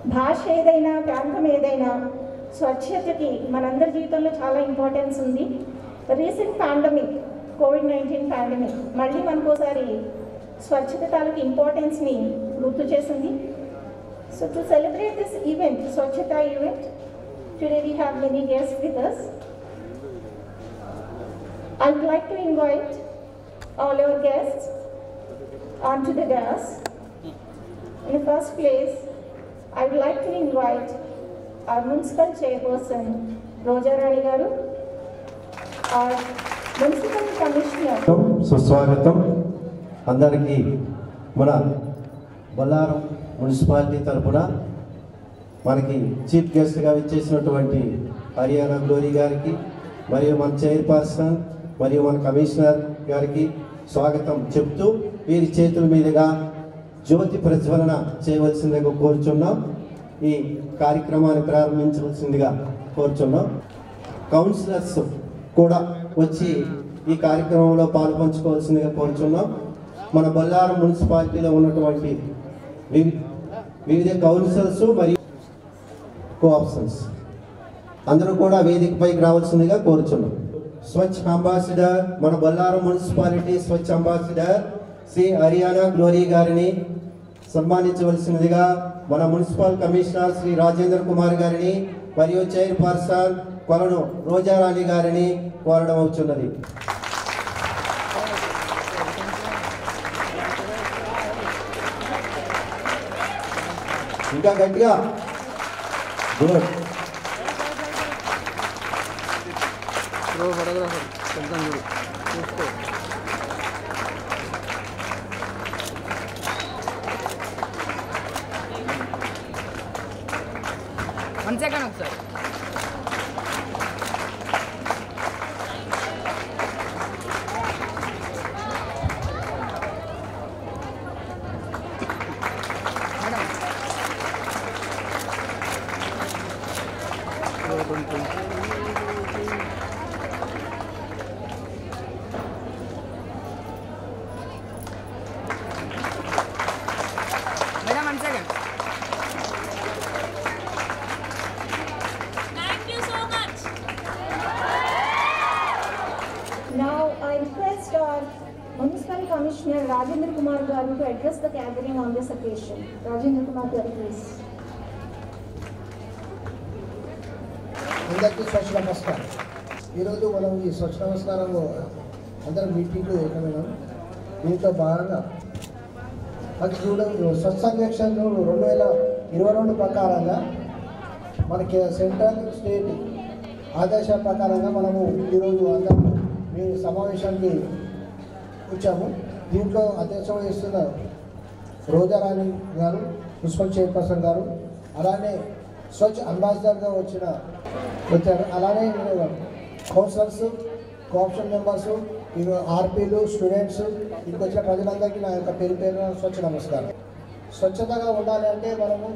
భాష ఏదైనా ప్రాంతం ఏదైనా స్వచ్ఛతకి మనందరి జీవితంలో చాలా ఇంపార్టెన్స్ ఉంది recent pandemic COVID nineteen pandemic మళ్ళీ మనకోసారి స్వచ్ఛత తాలూకు ఇంపార్టెన్స్ని గుర్తు చేసింది so to celebrate this event స్వచ్ఛత event today we have many guest with us I would like to invite all our guests onto the dais. In the first place, I would like to invite our municipal chairperson, Roja Rani Garu, our municipal commissioner, సుస్వాగతం అందరికీ మన Bollaram municipality తరపున మనకి chief గెస్ట్గా ఇచ్చేసినటువంటి Haryana glory గారికి మరియు మన చైర్పర్సన్ మరియు మన కమిషనర్ గారికి స్వాగతం చెప్తూ వీరి చేతుల మీదుగా జ్యోతి ప్రజ్వలన చేయవలసిందిగా కోరుచున్నాం ఈ కార్యక్రమాన్ని ప్రారంభించవలసిందిగా కోరుచున్నాం కౌన్సిలర్స్ కూడా వచ్చి ఈ కార్యక్రమంలో పాల్పంచుకోవాల్సిందిగా కోరుచున్నాం మన బొల్లారం మున్సిపాలిటీలో ఉన్నటువంటి వివి- వివిధ కౌన్సిలర్స్ మరియు కోఆప్షన్స్ అందరూ కూడా వేదికపైకి రావాల్సిందిగా కోరుచున్నాం స్వచ్ఛ అంబాసిడర్ మన బొల్లారం మున్సిపాలిటీ స్వచ్ఛ అంబాసిడర్ శ్రీ హరియానా గ్లోరీ గారిని సన్మానించవలసినదిగా మన మున్సిపల్ కమిషనర్ శ్రీ రాజేంద్ర కుమార్ గారిని మరియు చైర్పర్సన్ కొలను రోజారాణి గారిని కోరడం అవుతున్నది ఇంకా గట్టిగా గుడ్ బ్రో ఫోటోగ్రాఫర్ కొంచెం చూడు చూసుకో వన్ సెకండ్ ఒకసారి madam madam one second Thank you so much. Now I request our Municipal Commissioner Rajendra Kumar Garu to address the gathering on this occasion. Rajendra Kumar Garu, please. అందరికీ స్వచ్ఛ నమస్కారం ఈరోజు మనం ఈ స్వచ్ఛ నమస్కారం అందరం మీటింగ్ ఏకమైనాం దీంట్లో భాగంగా మనకి చూడ స్వచ్ఛ సర్వేక్షణ రెండు వేల ఇరవై రెండు ప్రకారంగా మనకి సెంట్రల్ స్టేట్ ఆదేశాల ప్రకారంగా మనము ఈరోజు అందరం మీ సమావేశానికి వచ్చాము దీంట్లో అధ్యక్షం వహిస్తున్న రోజారాణి గారు మున్సిపల్ చైర్పర్సన్ గారు అలానే స్వచ్ఛ అంబాసిడర్గా వచ్చిన వచ్చారు అలానే కౌన్సిలర్స్ కోఆప్షన్ మెంబర్స్ ఆర్పీలు స్టూడెంట్స్ ఇక్కడికి వచ్చిన ప్రజలందరికీ నా యొక్క పేరు పేరు స్వచ్ఛ నమస్కారం స్వచ్ఛతగా ఉండాలి అంటే మనము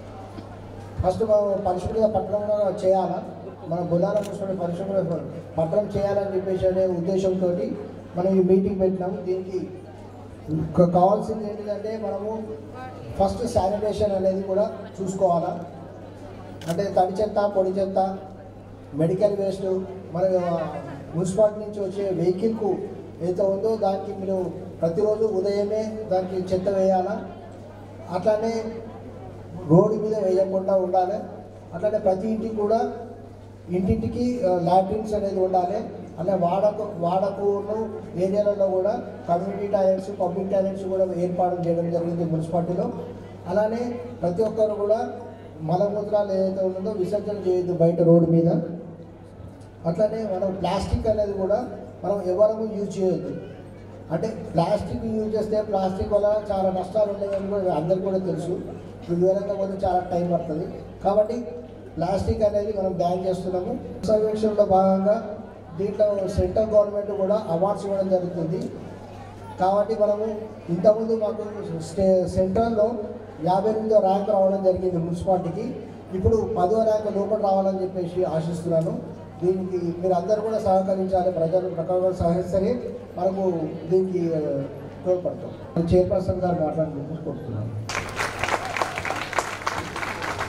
ఫస్ట్ మనం పరిశుభ్రంగా పట్టణంలో చేయాలా మన బుల్లారం మున్సిపల్ పరిశుభ్ర పట్టణం చేయాలని చెప్పేసి అనే ఉద్దేశంతో మనం ఈ మీటింగ్ పెట్టినాము దీనికి కా- కావాల్సింది ఏంటిదంటే మనము ఫస్ట్ శానిటేషన్ అనేది కూడా చూసుకోవాలా అంటే తడి చెత్త పొడి చెత్త మెడికల్ వేస్ట్ మన మున్సిపాలిటీ నుంచి వచ్చే వెహికల్కు ఏదైతే ఉందో దానికి మీరు ప్రతిరోజు ఉదయమే దానికి చెత్త వేయాలా అట్లానే రోడ్డు మీద వేయకుండా ఉండాలి అట్లానే ప్రతి ఇంటికి కూడా ఇంటింటికి లాట్రిన్స్ అనేది ఉండాలి అలా వాడకు వాడకును ఏరియాలలో కూడా కమ్యూనిటీ టాయిలెట్స్ పబ్లిక్ టాయిలెట్స్ కూడా ఏర్పాటు చేయడం జరిగింది మున్సిపాలిటీలో అలానే ప్రతి ఒక్కరు కూడా మలమూత్రాలు ఏదైతే ఉన్నదో విసర్జన చేయొద్దు బయట రోడ్డు మీద అట్లనే మనం ప్లాస్టిక్ అనేది కూడా మనం ఎవరము యూజ్ చేయొద్దు అంటే ప్లాస్టిక్ యూజ్ చేస్తే ప్లాస్టిక్ వల్ల చాలా నష్టాలు ఉన్నాయని కూడా అందరికీ కూడా తెలుసు ఇప్పుడు వివరంగా పోతే చాలా టైం పడుతుంది కాబట్టి ప్లాస్టిక్ అనేది మనం బ్యాన్ చేస్తున్నాము సర్వేక్షణలో భాగంగా దీంట్లో సెంట్రల్ గవర్నమెంట్ కూడా అవార్డ్స్ ఇవ్వడం జరుగుతుంది కాబట్టి మనము ఇంతకుముందు మాకు స్టే సెంట్రల్లో యాభై ఎనిమిదో ర్యాంక్ రావడం జరిగింది మున్సిపాలిటీకి ఇప్పుడు పదో ర్యాంక్ లోపల రావాలని చెప్పేసి ఆశిస్తున్నాను దీనికి మీరు అందరూ కూడా సహకరించాలి ప్రజలు ప్రకారం సహకరిస్తే మనకు దీనికి ఆ, తోడ్పడతాం చైర్పర్సన్ గారు మాట్లాడుకుంటున్నాను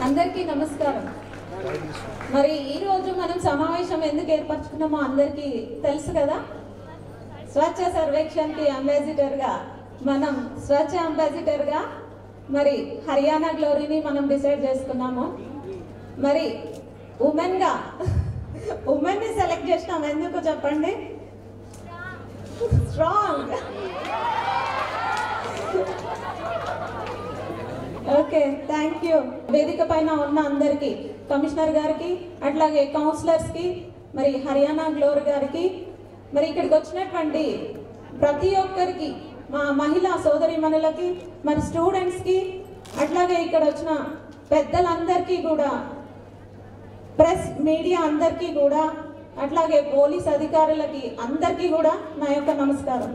అందరికీ నమస్కారం మరి ఈ రోజు మనం సమావేశం ఎందుకు ఏర్పరచుకున్నామో అందరికీ తెలుసు కదా స్వచ్ఛ సర్వేక్షణకి అంబాసిడర్ గా మనం స్వచ్ఛ అంబాసిడర్ గా మరి హర్యానా గ్లోరీని మనం డిసైడ్ చేసుకున్నాము మరి ఉమెన్ గా ఉమెన్ ని సెలెక్ట్ చేసినాం ఎందుకు చెప్పండి స్ట్రాంగ్ ఓకే థ్యాంక్ యూ వేదిక పైన ఉన్న అందరికీ కమిషనర్ గారికి అట్లాగే కౌన్సిలర్స్ కి మరి హర్యానా గ్లోర్ గారికి మరి ఇక్కడికి వచ్చినటువంటి ప్రతి ఒక్కరికి మా మహిళా సోదరిమణులకి మరి స్టూడెంట్స్ కి అట్లాగే ఇక్కడ వచ్చిన పెద్దలందరికీ కూడా ప్రెస్ మీడియా అందరికీ కూడా అట్లాగే పోలీస్ అధికారులకి అందరికీ కూడా నా యొక్క నమస్కారం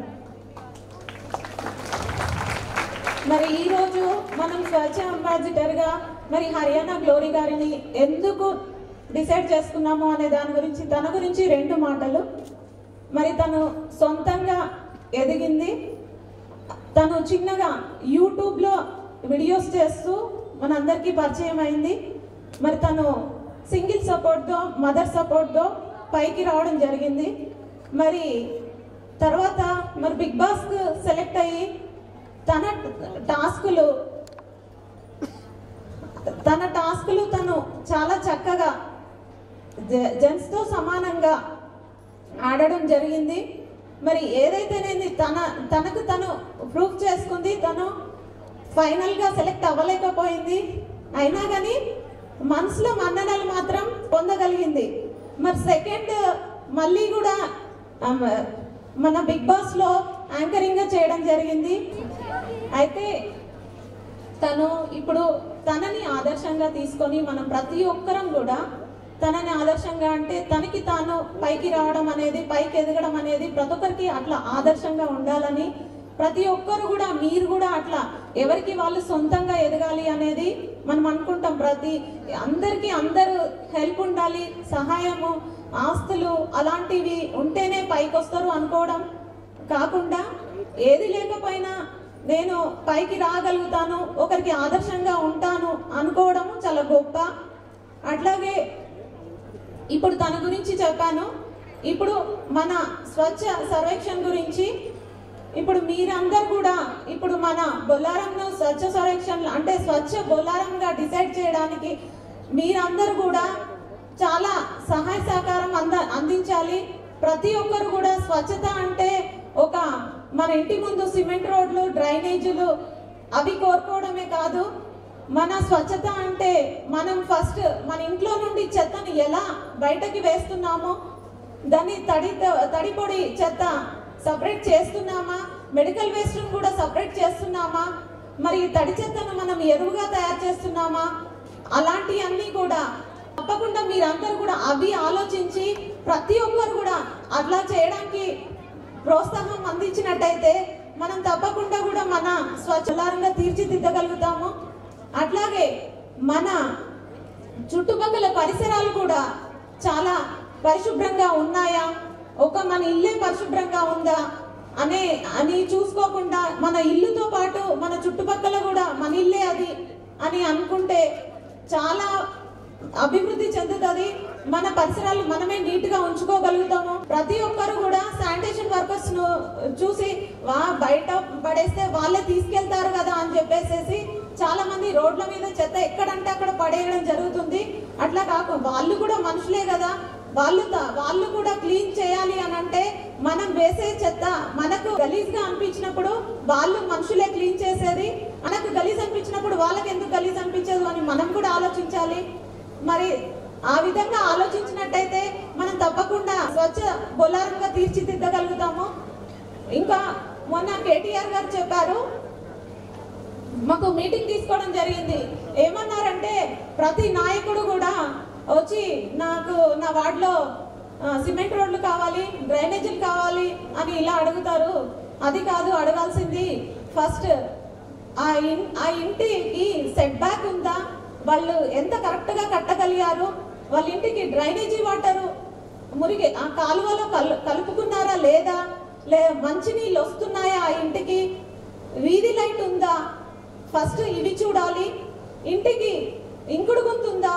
మరి ఈ రోజు మనం స్వచ్ఛ అంబాసిడర్ గా మరి హర్యానా గ్లోరీ గారిని ఎందుకు డిసైడ్ చేసుకున్నాము అనే దాని గురించి తన గురించి రెండు మాటలు మరి తను సొంతంగా ఎదిగింది తను చిన్నగా యూట్యూబ్లో వీడియోస్ చేస్తూ మనందరికీ పరిచయం అయింది మరి తను సింగిల్ సపోర్ట్తో మదర్ సపోర్ట్తో పైకి రావడం జరిగింది మరి తర్వాత మరి బిగ్ బాస్ సెలెక్ట్ అయ్యి తన టాస్కులు తన టాస్కులు తను చాలా చక్కగా జెంట్స్ తో సమానంగా ఆడడం జరిగింది మరి ఏదైతేనేది తన తనకు తను ప్రూఫ్ చేసుకుంది తను ఫైనల్ గా సెలెక్ట్ అవ్వలేకపోయింది అయినా కానీ మనసులో మన్ననలు మాత్రం పొందగలిగింది మరి సెకండ్ మళ్ళీ కూడా ఆమె మన బిగ్ బాస్ లో యాంకరింగ్ గా చేయడం జరిగింది అయితే తను ఇప్పుడు తనని ఆదర్శంగా తీసుకొని మనం ప్రతి ఒక్కరం కూడా తనని ఆదర్శంగా అంటే తనకి తాను పైకి రావడం అనేది పైకి ఎదగడం అనేది ప్రతి ఒక్కరికి అట్లా ఆదర్శంగా ఉండాలని ప్రతి ఒక్కరు కూడా మీరు కూడా అట్లా ఎవరికి వాళ్ళు సొంతంగా ఎదగాలి అనేది మనం అనుకుంటాం ప్రతి అందరికీ అందరూ హెల్ప్ ఉండాలి సహాయము ఆస్తులు అలాంటివి ఉంటేనే పైకి వస్తారు అనుకోవడం కాకుండా ఏది లేకపోయినా నేను పైకి రాగలుగుతాను ఒకరికి ఆదర్శంగా ఉంటాను అనుకోవడం చాలా గొప్ప అట్లాగే ఇప్పుడు తన గురించి చెప్పాను ఇప్పుడు మన స్వచ్ఛ సర్వేక్షణ గురించి ఇప్పుడు మీరందరు కూడా ఇప్పుడు మన బొల్లారంను స్వచ్ఛ సర్వేక్షణ అంటే స్వచ్ఛ బొల్లారంగా డిసైడ్ చేయడానికి మీరందరూ కూడా చాలా సహాయ సహకారం అంద అందించాలి ప్రతి ఒక్కరు కూడా స్వచ్ఛత అంటే ఒక మన ఇంటి ముందు సిమెంట్ రోడ్లు డ్రైనేజీలు అవి కోరుకోవడమే కాదు మన స్వచ్ఛత అంటే మనం ఫస్ట్ మన ఇంట్లో నుండి చెత్తను ఎలా బయటకి వేస్తున్నామో దాన్ని తడి తడి పొడి చెత్త సపరేట్ చేస్తున్నామా మెడికల్ వేస్ట్ కూడా సపరేట్ చేస్తున్నామా మరి ఈ తడి చెత్తను మనం ఎరువుగా తయారు చేస్తున్నామా అలాంటివన్నీ కూడా తప్పకుండా మీరందరూ కూడా అవి ఆలోచించి ప్రతి ఒక్కరు కూడా అట్లా చేయడానికి ప్రోత్సాహం అందించినట్టయితే మనం తప్పకుండా కూడా మన స్వచ్ఛలారంగా తీర్చిదిద్దగలుగుతాము అట్లాగే మన చుట్టుపక్కల పరిసరాలు కూడా చాలా పరిశుభ్రంగా ఉన్నాయా ఒక మన ఇల్లే పరిశుభ్రంగా ఉందా అనే అని చూసుకోకుండా మన ఇల్లుతో పాటు మన చుట్టుపక్కల కూడా మన ఇల్లే అది అని అనుకుంటే చాలా అభివృద్ధి చెందుతుంది మన పరిసరాలు మనమే నీట్ గా ఉంచుకోగలుగుతాము ప్రతి ఒక్కరు కూడా శానిటేషన్ వర్కర్స్ ను చూసి వా బయట పడేస్తే వాళ్ళే తీసుకెళ్తారు కదా అని చెప్పేసేసి చాలా మంది రోడ్ల మీద చెత్త ఎక్కడంటే అక్కడ పడేయడం జరుగుతుంది అట్లా కాకు వాళ్ళు కూడా మనుషులే కదా వాళ్ళు త- వాళ్ళు కూడా క్లీన్ చేయాలి అని అంటే మనం వేసే చెత్త మనకు గలీజ్ గా అనిపించినప్పుడు వాళ్ళు మనుషులే క్లీన్ చేసేది మనకు గలీజ్ అనిపించినప్పుడు వాళ్ళకి ఎందుకు గలీజ్ అనిపించదు అని మనం కూడా ఆలోచించాలి మరి ఆ విధంగా ఆలోచించినట్టయితే మనం తప్పకుండా స్వచ్ఛ బొల్లారంగా తీర్చిదిద్దగలుగుతాము ఇంకా మొన్న కేటీఆర్ గారు చెప్పారు మాకు మీటింగ్ తీసుకోవడం జరిగింది ఏమన్నారంటే ప్రతి నాయకుడు కూడా వచ్చి నాకు నా వార్డులో ఆ, సిమెంట్ రోడ్లు కావాలి డ్రైనేజీలు కావాలి అని ఇలా అడుగుతారు అది కాదు అడగాల్సింది ఫస్ట్ ఆ ఇన్ ఆ ఇంటికి సెట్ బ్యాక్ ఉందా వాళ్ళు ఎంత కరెక్ట్గా కట్టగలిగారు వాళ్ళ ఇంటికి డ్రైనేజీ వాటరు మురిగి ఆ కాలువలో కలు కలుపుకున్నారా లేదా లే మంచినీళ్ళు వస్తున్నాయా ఆ ఇంటికి వీధి లైట్ ఉందా ఫస్ట్ ఇవి చూడాలి ఇంటికి ఇంకుడు గుంతుందా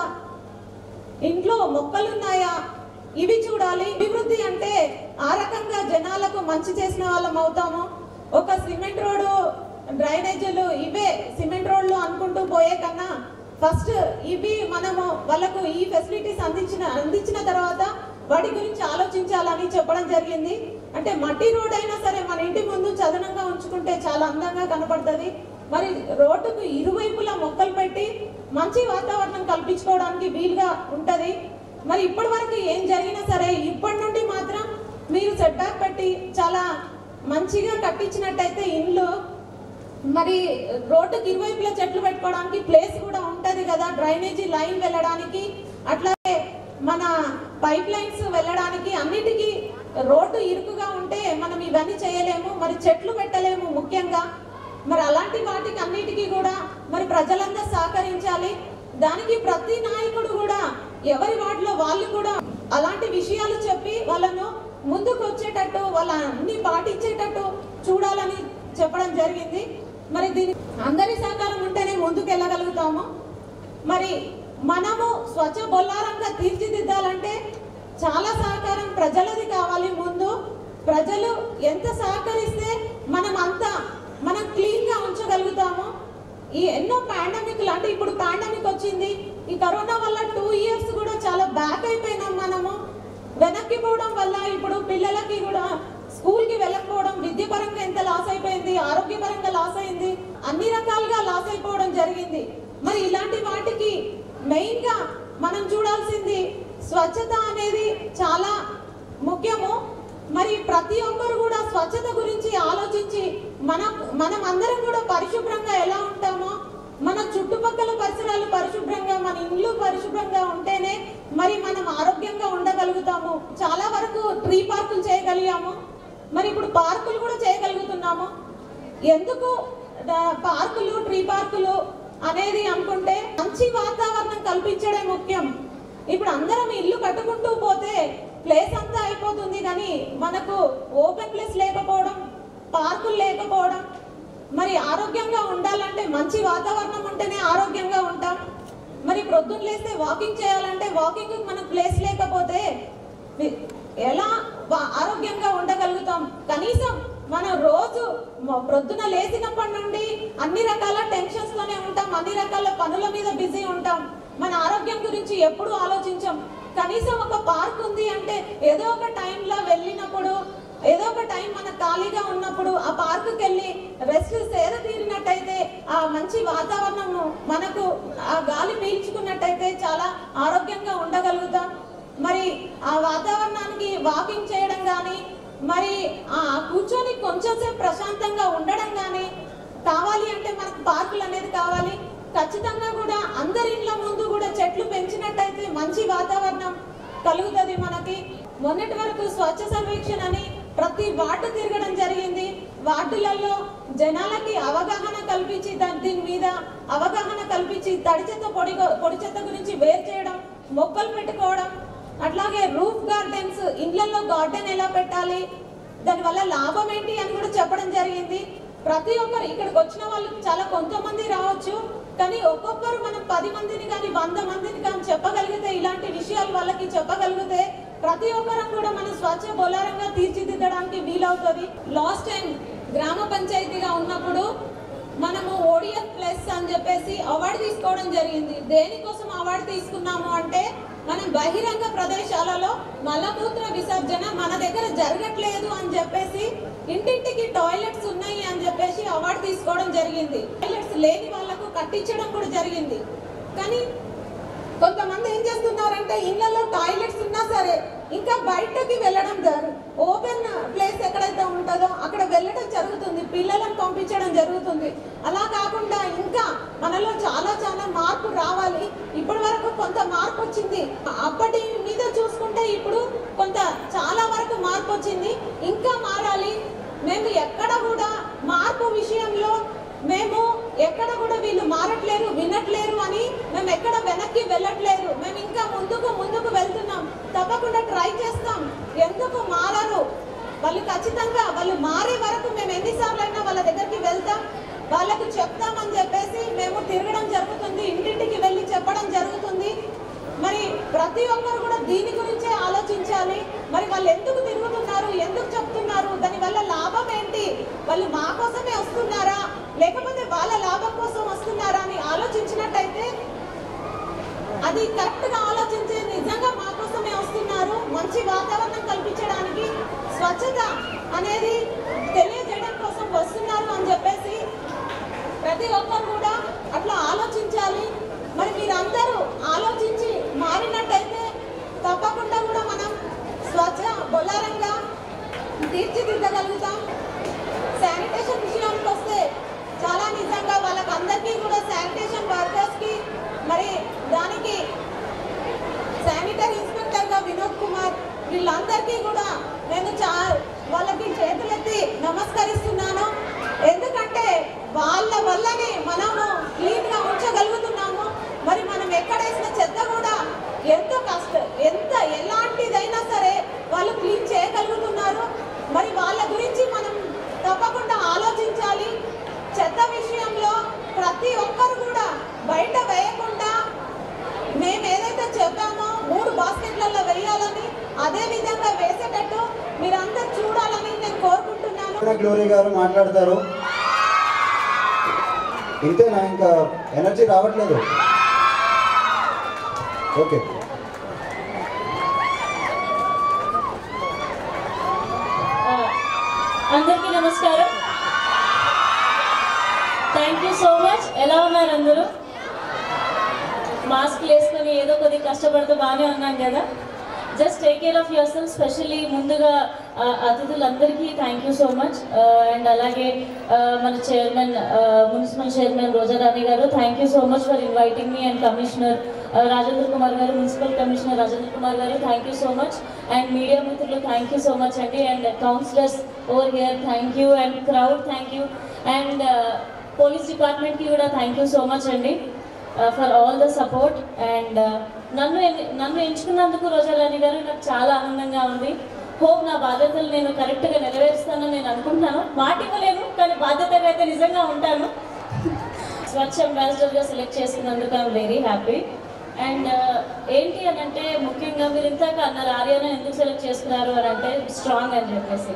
ఇంట్లో మొక్కలున్నాయా ఇవి చూడాలి అభివృద్ధి అంటే ఆ రకంగా జనాలకు మంచి చేసిన వాళ్ళం అవుతాము ఒక సిమెంట్ రోడ్డు డ్రైనేజీలు ఇవే సిమెంట్ రోడ్లు అనుకుంటూ పోయే కన్నా ఫస్ట్ ఇవి మనము వాళ్ళకు ఈ ఫెసిలిటీస్ అందించిన అందించిన తర్వాత వాటి గురించి ఆలోచించాలని చెప్పడం జరిగింది అంటే మట్టి రోడ్ అయినా సరే మన ఇంటి ముందు చదనంగా ఉంచుకుంటే చాలా అందంగా కనపడుతుంది మరి రోడ్డుకు ఇరువైపులా మొక్కలు పెట్టి మంచి వాతావరణం కల్పించుకోవడానికి వీలుగా ఉంటది మరి ఇప్పటి వరకు ఏం జరిగినా సరే ఇప్పటి నుండి మాత్రం మీరు సెట్ బ్యాక్ పెట్టి చాలా మంచిగా కట్టించినట్టయితే ఇండ్లు మరి రోడ్డుకి ఇరువైపులా చెట్లు పెట్టుకోవడానికి ప్లేస్ కూడా ఉంటది కదా డ్రైనేజీ లైన్ వెళ్ళడానికి అట్లాగే మన పైప్ లైన్స్ వెళ్ళడానికి అన్నిటికీ రోడ్డు ఇరుకుగా ఉంటే మనం ఇవన్నీ చేయలేము మరి చెట్లు పెట్టలేము ముఖ్యంగా మరి అలాంటి వాటికి అన్నిటికీ కూడా మరి ప్రజలందరూ సహకరించాలి దానికి ప్రతి నాయకుడు కూడా ఎవరి వాటిలో వాళ్ళు కూడా అలాంటి విషయాలు చెప్పి వాళ్ళను ముందుకు వచ్చేటట్టు వాళ్ళ అన్ని పాటించేటట్టు చూడాలని చెప్పడం జరిగింది మరి దీని అందరి సహకారం ఉంటేనే ముందుకు వెళ్ళగలుగుతాము మరి మనము స్వచ్ఛ బొల్లారంగా తీర్చిదిద్దాలంటే చాలా సహకారం ప్రజలది కావాలి ముందు ప్రజలు ఎంత సహకరిస్తే మనం అంత మనం క్లీన్ గా ఉంచగలుగుతాము ఈ ఎన్నో పాండమిక్లు అంటే ఇప్పుడు పాండమిక్ వచ్చింది ఈ కరోనా వల్ల టూ ఇయర్స్ కూడా చాలా బ్యాక్ అయిపోయినాం మనము వెనక్కి పోవడం వల్ల ఇప్పుడు పిల్లలకి కూడా స్కూల్ కి వెళ్ళకపోవడం విద్య పరంగా ఎంత లాస్ అయిపోయింది ఆరోగ్యపరంగా లాస్ అయింది అన్ని రకాలుగా లాస్ అయిపోవడం జరిగింది మరి ఇలాంటి వాటికి మెయిన్ గా మనం చూడాల్సింది స్వచ్ఛత అనేది చాలా ముఖ్యము మరి ప్రతి ఒక్కరు కూడా స్వచ్ఛత గురించి ఆలోచించి మన మనం అందరం కూడా పరిశుభ్రంగా ఎలా ఉంటామో మన చుట్టుపక్కల పరిసరాలు పరిశుభ్రంగా మన ఇల్లు పరిశుభ్రంగా ఉంటేనే మరి మనం ఆరోగ్యంగా ఉండగలుగుతాము చాలా వరకు ట్రీ పార్కులు చేయగలిగాము మరి ఇప్పుడు పార్కులు కూడా చేయగలుగుతున్నాము ఎందుకు ద- పార్కులు ట్రీ పార్కులు అనేది అనుకుంటే మంచి వాతావరణం కల్పించడం ముఖ్యం ఇప్పుడు అందరం ఇల్లు కట్టుకుంటూ పోతే ప్లేస్ అంతా అయిపోతుంది కానీ మనకు ఓపెన్ ప్లేస్ లేకపోవడం పార్కులు లేకపోవడం మరి ఆరోగ్యంగా ఉండాలంటే మంచి వాతావరణం ఉంటేనే ఆరోగ్యంగా ఉంటాం మరి ప్రొద్దున లేస్తే వాకింగ్ చేయాలంటే వాకింగ్ మనకు ప్లేస్ లేకపోతే వి- ఎలా వా- ఆరోగ్యంగా ఉండగలుగుతాం కనీసం మనం రోజు మ- ప్రొద్దున లేచినప్పటి నుండి అన్ని రకాల టెన్షన్స్ లోనే ఉంటాం అన్ని రకాల పనుల మీద బిజీ ఉంటాం మన ఆరోగ్యం గురించి ఎప్పుడు ఆలోచించాం కనీసం ఒక పార్క్ ఉంది అంటే ఏదో ఒక టైంలో వెళ్ళినప్పుడు ఏదో ఒక టైం మన ఖాళీగా ఉన్నప్పుడు ఆ పార్కుకి వెళ్ళి రెస్ట్ సేద తీరినట్టయితే ఆ మంచి వాతావరణము మనకు ఆ గాలి పీల్చుకున్నట్టయితే చాలా ఆరోగ్యంగా ఉండగలుగుతాం మరి ఆ వాతావరణానికి వాకింగ్ చేయడం కానీ మరి ఆ కూర్చొని కొంచెంసేపు ప్రశాంతంగా ఉండడం కానీ కావాలి అంటే మనకు పార్కులు అనేది కావాలి ఖచ్చితంగా కూడా అందరి ఇండ్ల ముందు కూడా చెట్లు పెంచినట్టయితే మంచి వాతావరణం కలుగుతుంది మనకి మొన్నటి వరకు స్వచ్ఛ సర్వేక్షణ అని ప్రతి వార్డు తిరగడం జరిగింది వార్డులలో జనాలకి అవగాహన కల్పించి దాని దీని మీద అవగాహన కల్పించి తడి చెత్త పొడి పొడి చెత్త గురించి వేరు చేయడం మొక్కలు పెట్టుకోవడం అట్లాగే రూఫ్ గార్డెన్స్ ఇళ్లలో గార్డెన్ ఎలా పెట్టాలి దానివల్ల లాభం ఏంటి అని కూడా చెప్పడం జరిగింది ప్రతి ఒక్కరు ఇక్కడికి వచ్చిన వాళ్ళు చాలా కొంతమంది రావచ్చు కానీ ఒక్కొక్కరు మనం పది మందిని కానీ వంద మందిని కానీ చెప్పగలిగితే ఇలాంటి విషయాలు వాళ్ళకి చెప్పగలిగితే ప్రతి ఒక్కరం కూడా మనం స్వచ్ఛ బోలారంగా తీర్చిదిద్దడానికి వీలవుతుంది లాస్ట్ టైం గ్రామ పంచాయతీగా ఉన్నప్పుడు మనము ఓడిఎఫ్ ప్లస్ అని చెప్పేసి అవార్డు తీసుకోవడం జరిగింది దేనికోసం అవార్డు తీసుకున్నాము అంటే మనం బహిరంగ ప్రదేశాలలో మలమూత్ర విసర్జన మన దగ్గర జరగట్లేదు అని చెప్పేసి ఇంటింటికి టాయిలెట్స్ ఉన్నాయి అని చెప్పేసి అవార్డు తీసుకోవడం జరిగింది టాయిలెట్స్ లేని వాళ్ళకు కట్టించడం కూడా జరిగింది కానీ కొంతమంది ఏం చేస్తున్నారంటే ఇళ్లలో టాయిలెట్స్ ఉన్నా సరే ఇంకా బయటకి వెళ్ళడం జరు ఓపెన్ ప్లేస్ ఎక్కడైతే ఉంటుందో అక్కడ వెళ్ళడం జరుగుతుంది పిల్లలను పంపించడం జరుగుతుంది అలా కాకుండా ఇంకా మనలో చాలా చాలా మార్పు రావాలి ఇప్పటి వరకు కొంత మార్పు వచ్చింది అప్పటి మీద చూసుకుంటే ఇప్పుడు కొంత చాలా వరకు మార్పు వచ్చింది ఇంకా మారాలి మేము ఎక్కడ కూడా మార్పు విషయంలో మేము ఎక్కడ కూడా వీళ్ళు మారట్లేరు వినట్లేరు అని మేము ఎక్కడ వెనక్కి వెళ్ళట్లేదు మేము ఇంకా ముందుకు ముందుకు వెళ్తున్నాం తప్పకుండా ట్రై చేస్తాం ఎందుకు మారరు వాళ్ళు ఖచ్చితంగా వాళ్ళు మారే వరకు మేము ఎన్నిసార్లు అయినా వాళ్ళ దగ్గరికి వెళ్తాం వాళ్ళకు చెప్తామని చెప్పేసి మేము తిరగడం జరుగుతుంది ఇంటింటికి వెళ్ళి చెప్పడం జరగడం జరుగుతుంది మరి ప్రతి ఒక్కరు కూడా దీని గురించే ఆలోచించాలి మరి వాళ్ళు ఎందుకు తిరుగుతున్నారు ఎందుకు చెప్తున్నారు దానివల్ల లాభం ఏంటి వాళ్ళు మా కోసమే వస్తున్నారా లేకపోతే వాళ్ళ లాభం కోసం వస్తున్నారా అని ఆలోచించినట్టయితే అది కరెక్ట్ గా ఆలోచించి నిజంగా మా కోసమే వస్తున్నారు మంచి వాతావరణం కల్పించడానికి స్వచ్ఛత అనేది తెలియజేయడం కోసం వస్తున్నారు అని చెప్పేసి ప్రతి ఒక్కరు కూడా అట్లా ఆలోచించాలి మరి మీరందరూ ఆలోచించి మారినట్టయితే తప్పకుండా కూడా మనం స్వచ్ఛ బొల్లారంగా తీర్చిదిద్దగలుగుతాం శానిటేషన్ విషయానికి వస్తే చాలా నిజంగా వాళ్ళకి అందరికీ కూడా శానిటేషన్ వర్కర్స్కి మరి దానికి శానిటరీ ఇన్స్పెక్టర్గా వినోద్ కుమార్ వీళ్ళందరికీ కూడా నేను చా వాళ్ళకి చేతులెత్తి నమస్కరిస్తున్నాను ఎందుకంటే వాళ్ళ వల్లనే మనము క్లీన్గా ఉంచగలుగుతున్నాము మరి మనం ఎక్కడేసిన చెత్త కూడా ఎంతో కష్ట ఎంత ఎలాంటిదైనా సరే వాళ్ళు క్లీన్ చేయగలుగుతున్నారు మరి వాళ్ళ గురించి మనం తప్పకుండా ఆలోచించాలి చెత్త విషయంలో ప్రతి ఒక్కరు కూడా బయట వేయకుండా మేము ఏదైతే చెప్పామో మూడు బాస్కెట్లలో వేయాలని అదే విధంగా వేసేటట్టు మీరందరూ చూడాలని నేను కోరుకుంటున్నాను గ్లోరీ గారు మాట్లాడతారు ఇంతేనా ఇంకా ఎనర్జీ రావట్లేదు ఓకే ఆ, అందరికీ నమస్కారం థ్యాంక్ యూ సో మచ్ ఎలా ఉన్నారు అందరూ మాస్క్ వేసుకొని ఏదో కొద్దిగా కష్టపడుతూ బాగానే ఉన్నాం కదా just take care of your self specially ముందుగా ఆ, అతిథులందరికీ thank you so much and అలాగే ఆ, మన చైర్మన్ మున్సిపల్ చైర్మన్ రోజారాణి గారు thank you so much for inviting me and commissioner Rajendra Kumar గారు మున్సిపల్ కమిషనర్ రాజేంద్ర కుమార్ గారు thank you so much and media మిత్రులు థ్యాంక్ యూ సో మచ్ అండి and councillors over here thank you and crowd thank you and police డిపార్ట్మెంట్కి కూడా thank you so much అండి for all the support and నన్ను ఎన్ని- నన్ను ఎంచుకున్నందుకు రోజారాణి గారు నాకు చాలా ఆనందంగా ఉంది హోప్ నా బాధ్యతలు నేను కరెక్ట్గా నెరవేరుస్తానని నేను అనుకుంటున్నాను మాట ఇవ్వలేను కానీ బాధ్యతగా అయితే నిజంగా ఉంటాను స్వచ్ఛ అంబాసిడర్గా సెలెక్ట్ చేసుకున్నందుకు ఐఎమ్ వెరీ హ్యాపీ అండ్ ఏంటి అని అంటే ముఖ్యంగా మీరు ఇంతక అన్నారు ఆర్యానా ఎందుకు సెలెక్ట్ చేసుకున్నారు అని అంటే స్ట్రాంగ్ అని చెప్పేసి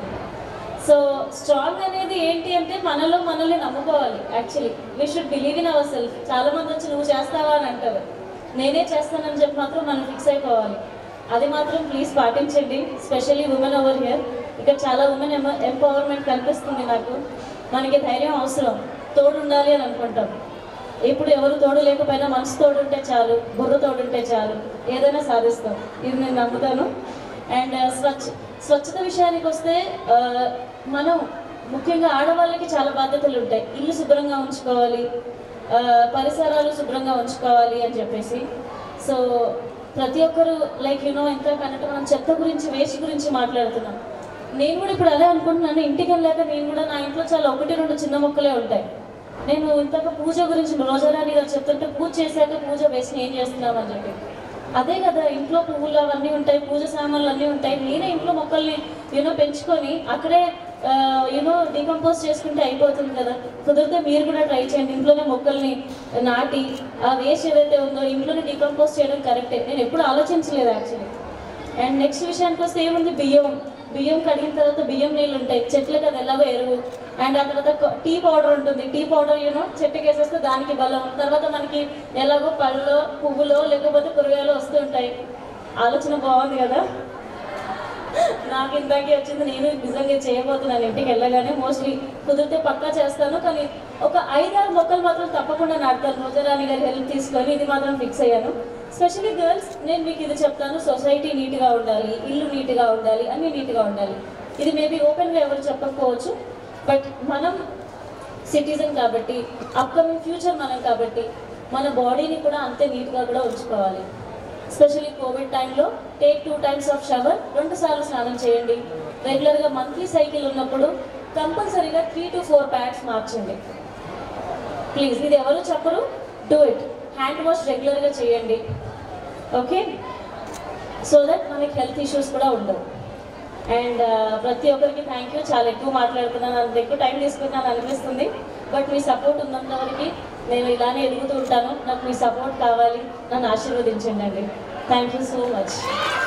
సో స్ట్రాంగ్ అనేది ఏంటి అంటే మనలో మనల్ని నమ్ముకోవాలి actually we should believe in our self చాలా మంది వచ్చి నువ్వు చేస్తావా అని అంటారు నేనే చేస్తానని చెప్పి మాత్రం మనం ఫిక్స్ అయిపోవాలి అది మాత్రం ప్లీజ్ పాటించండి స్పెషల్లీ ఉమెన్ ఓవర్ హియర్ ఇక్కడ చాలా ఉమెన్ ఎంపవర్మెంట్ కనిపిస్తుంది నాకు మనకి ధైర్యం అవసరం తోడు ఉండాలి అని అనుకుంటాం ఇప్పుడు ఎవరు తోడు లేకపోయినా మనసు తోడు ఉంటే చాలు బుర్ర తోడు ఉంటే చాలు ఏదైనా సాధిస్తాం ఇది నేను నమ్ముతాను అండ్ స్వచ్ఛ స్వచ్ఛత విషయానికి వస్తే ఆ, మనం ముఖ్యంగా ఆడవాళ్ళకి చాలా బాధ్యతలు ఉంటాయి ఇల్లు శుభ్రంగా ఉంచుకోవాలి ఆ, పరిసరాలు శుభ్రంగా ఉంచుకోవాలి అని చెప్పేసి సో ప్రతి ఒక్కరు లైక్ యూనో ఎంత కన్నట్టు మనం చెత్త గురించి వేస్ట్ గురించి మాట్లాడుతున్నాం నేను కూడా ఇప్పుడు అదే అనుకుంటున్నాను ఇంటికి వెళ్ళాక నేను కూడా నా ఇంట్లో చాలా ఒకటి రెండు చిన్న మొక్కలే ఉంటాయి నేను ఇంతక పూజ గురించి రోజారాణి గారు చెప్తుంటే పూజ చేశాక పూజ వేసి ఏం చేస్తున్నామని చెప్పి అదే కదా ఇంట్లో పువ్వులు అవన్నీ ఉంటాయి పూజ సామాన్లు అన్నీ ఉంటాయి నేనే ఇంట్లో మొక్కల్ని యూనో పెంచుకొని అక్కడే యూనో డీకంపోజ్ చేసుకుంటే అయిపోతుంది కదా కుదిరితే మీరు కూడా ట్రై చేయండి ఇంట్లోనే మొక్కల్ని నాటి ఆ వేస్ట్ ఏదైతే ఉందో ఇంట్లోనే డీకంపోజ్ చేయడం కరెక్టే నేను ఎప్పుడు ఆలోచించలేదు యాక్చువల్లీ అండ్ నెక్స్ట్ విషయానికి వస్తే ఏముంది బియ్యం బియ్యం కడిగిన తర్వాత బియ్యం నీళ్ళు ఉంటాయి చెట్లకు అది ఎలాగో ఎరువు అండ్ ఆ తర్వాత కొ- టీ పౌడర్ ఉంటుంది టీ పౌడర్ యూనో చెట్టుకి వేసేస్తే దానికి బలం తర్వాత మనకి ఎలాగో పళ్ళలో పువ్వులో లేకపోతే కూరగాయలు వస్తూ ఉంటాయి ఆలోచన బాగుంది కదా నాకు ఇందాకే వచ్చింది నేను నిజంగా చేయబోతున్నాను ఇంటికి వెళ్ళగానే మోస్ట్లీ కుదిరితే పక్కా చేస్తాను కానీ ఒక ఐదారు మొక్కలు మాత్రం తప్పకుండా నాటుతాను రోజారాణి గారి హెల్ప్ తీసుకొని ఇది మాత్రం ఫిక్స్ అయ్యాను స్పెషల్లీ గర్ల్స్ నేను మీకు ఇది చెప్తాను సొసైటీ నీట్గా ఉండాలి ఇల్లు నీట్గా ఉండాలి అన్నీ నీట్గా ఉండాలి ఇది మేబీ ఓపెన్గా ఎవరు చెప్పకపోవచ్చు బట్ మనం సిటిజన్ కాబట్టి అప్కమింగ్ ఫ్యూచర్ మనం కాబట్టి మన బాడీని కూడా అంతే నీట్గా కూడా ఉంచుకోవాలి స్పెషల్లీ కోవిడ్ టైంలో take two times of shower రెండు సార్లు స్నానం చేయండి రెగ్యులర్గా మంత్లీ సైకిల్ ఉన్నప్పుడు కంపల్సరీగా త్రీ టు ఫోర్ ప్యాడ్స్ మార్చండి ప్లీజ్ ఇది ఎవరు చెప్పరు డూ ఇట్ హ్యాండ్ వాష్ రెగ్యులర్గా చేయండి ఓకే సో దట్ మనకి హెల్త్ ఇష్యూస్ కూడా ఉండవు అండ్ ప్రతి ఒక్కరికి థ్యాంక్ యూ చాలా ఎక్కువ మాట్లాడుతున్నాను అంత ఎక్కువ టైం తీసుకున్నాను అనిపిస్తుంది బట్ మీ సపోర్ట్ ఉన్నంత వరకు నేను ఇలానే ఎదుగుతూ ఉంటాను నాకు మీ సపోర్ట్ కావాలి నన్ను ఆశీర్వదించండి అండి థ్యాంక్ యూ సో మచ్